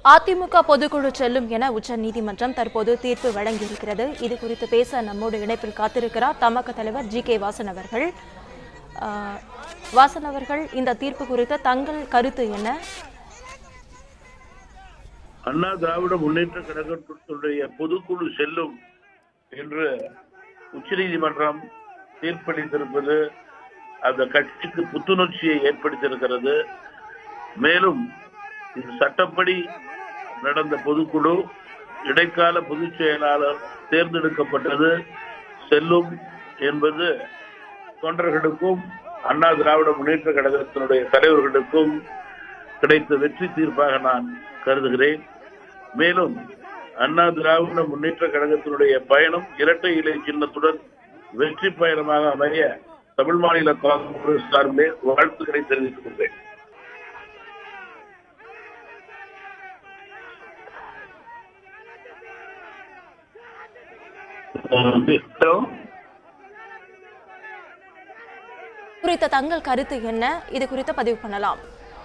அதிமுக பொதுக்குழு செல்லும் என உச்சநீதிமன்றம் தற்போது தீர்ப்பு வழங்கியிருக்கிறது இது குறித்து பேச நம்மோடு இணைப்பில் காத்திருக்கிறார் தமாக தலைவர் ஜி கே வாசன் அவர்கள் ஆஹ், வாசன் அவர்கள் இந்த தீர்ப்பு குறித்த தங்கள் கருத்து என்ன அண்ணா திராவிட முன்னேற்ற கழகத்தினுடைய பொதுக்குழு செல்லும் என்று உச்சநீதிமன்றம் தீர்ப்பளித்திருப்பது அந்த கட்சிக்கு புத்துணர்ச்சியை ஏற்படுத்தியிருக்கிறது மேலும் இது சட்டப்படி நடந்த பொதுக்குழு இடைக்கால பொதுச் செயலாளர் தேர்ந்தெடுக்கப்பட்டது செல்லும் என்பது தொண்டர்களுக்கும் அண்ணா திராவிட முன்னேற்ற கழகத்தினுடைய தலைவர்களுக்கும் கிடைத்த வெற்றி தீர்ப்பாக நான் கருதுகிறேன் மேலும் அண்ணா திராவிட முன்னேற்ற கழகத்தினுடைய பயணம் இரட்டை இலை சின்னத்துடன் வெற்றி பயணமாக அமைய தமிழ் மாநில காங்கிரஸ் சார்பிலே வாழ்த்துக்களை தெரிவித்துக் கொள்வேன் ஹலோ குறித்த தங்கள் கருத்து என்ன இது குறித்து பதிவு பண்ணலாம்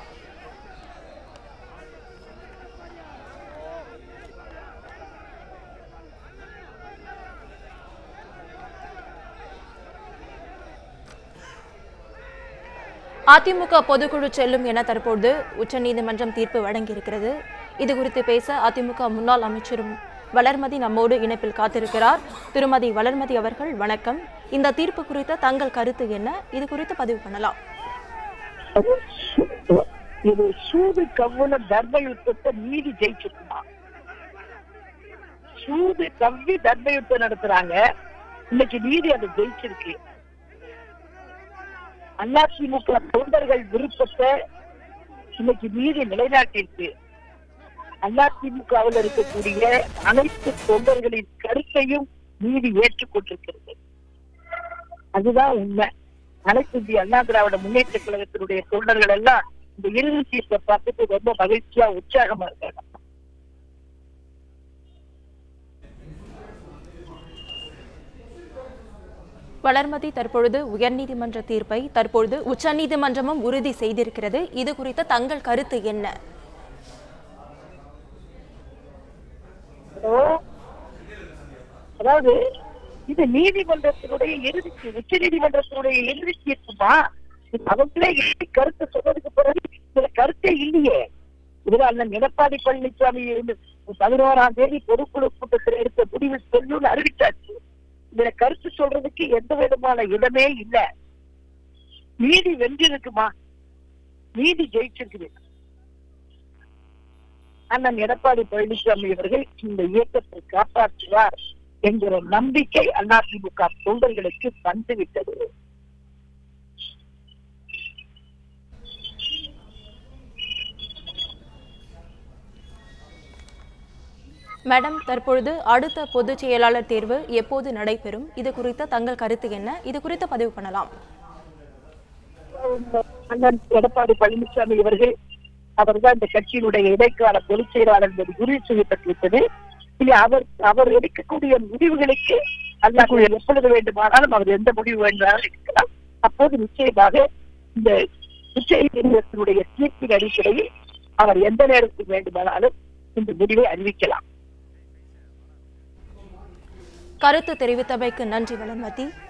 அதிமுக பொதுக்குழு செல்லும் என தற்போது உச்சநீதிமன்றம் தீர்ப்பு வழங்கியிருக்கிறது இது குறித்து பேச அதிமுக முன்னாள் அமைச்சரும் வளர்மதி நம்மோடு இணைப்பில் காத்திருக்கிறார் திருமதி வளர்மதி அவர்கள் வணக்கம் இந்த தீர்ப்பு குறித்த தங்கள் கருத்து என்ன இது குறித்து பதிவு பண்ணலாம் இது சூது கவ்வுன தர்ம யுத்தத்தை நீதி ஜெயிச்சிருக்குமா சூது கவ்வி தர்ம யுத்தம் நடத்துறாங்க இன்னைக்கு நீதி அதை ஜெயிச்சிருக்கு அதிமுக தொண்டர்கள் விருப்பத்தை இன்னைக்கு நீதி நிலைநாட்டிருக்கு அதிமுகவில் இருக்கக்கூடிய அனைத்து தொண்டர்களின் கருத்தையும் நீதி ஏற்றுக்கொண்டிருக்கிறது அதுதான் உண்மை அனைத்து இந்திய அண்ணா திராவிட முன்னேற்ற கழகத்தினுடைய தொண்டர்கள் எல்லாம் இந்த இறுதி தீர்ப்பை பார்த்துட்டு ரொம்ப மகிழ்ச்சியா உற்சாகமா இருக்காங்க வளர்மதி தற்பொழுது உயர்நீதிமன்ற தீர்ப்பை தற்பொழுது உச்சநீதிமன்றமும் உறுதி செய்திருக்கிறது இது குறித்த தங்கள் கருத்து என்ன ஹலோ? அதாவது இது நீதிமன்றத்தினுடைய இறுதி உச்ச நீதிமன்றத்தினுடைய இறுதி தீர்ப்புமா இது அவங்களே இறுதி கருத்து சொன்னதுக்கு பிறகு இதுல கருத்தே இல்லையே இதுல அண்ணன் எடப்பாடி பழனிசாமி இருந்து பதினோராம் தேதி பொதுக்குழு கூட்டத்தில் எடுத்த முடிவு சொல்லுன்னு அறிவிச்சாச்சு இதுல கருத்து சொல்றதுக்கு எந்த விதமான இடமே இல்ல நீதி வென்றிருக்குமா நீதி ஜெயிச்சிருக்குது அண்ணன் எடப்பாடி பழனிசாமி அவர்கள் இந்த இயக்கத்தை காப்பாற்றுவார் என்கிற நம்பிக்கை அதிமுக தொண்டர்களுக்கு வந்துவிட்டது மேடம் தற்பொழுது அடுத்த பொதுச் செயலாளர் தேர்வு எப்போது நடைபெறும் இது குறித்த தங்கள் கருத்து என்ன இது குறித்து பதிவு பண்ணலாம் அண்ணன் எடப்பாடி பழனிசாமி அவர்கள் அவர்தான் இந்த கட்சியினுடைய இடைக்கால பொதுச் செயலாளர் என்பது உறுதி செய்யப்பட்டிருக்கிறது இனி அவர் அவர் எடுக்கக்கூடிய முடிவுகளுக்கு அல்லாஹ் எப்பொழுது வேண்டுமானாலும் அவர் எந்த முடிவு வேண்டுமானாலும் எடுக்கலாம் அப்போது நிச்சயமாக இந்த உச்ச நீதிமன்றத்தினுடைய தீர்ப்பின் அடிப்படையில் அவர் எந்த நேரத்தில் வேண்டுமானாலும் இந்த முடிவை அறிவிக்கலாம் கருத்து தெரிவித்தமைக்கு நன்றி வளர்மதி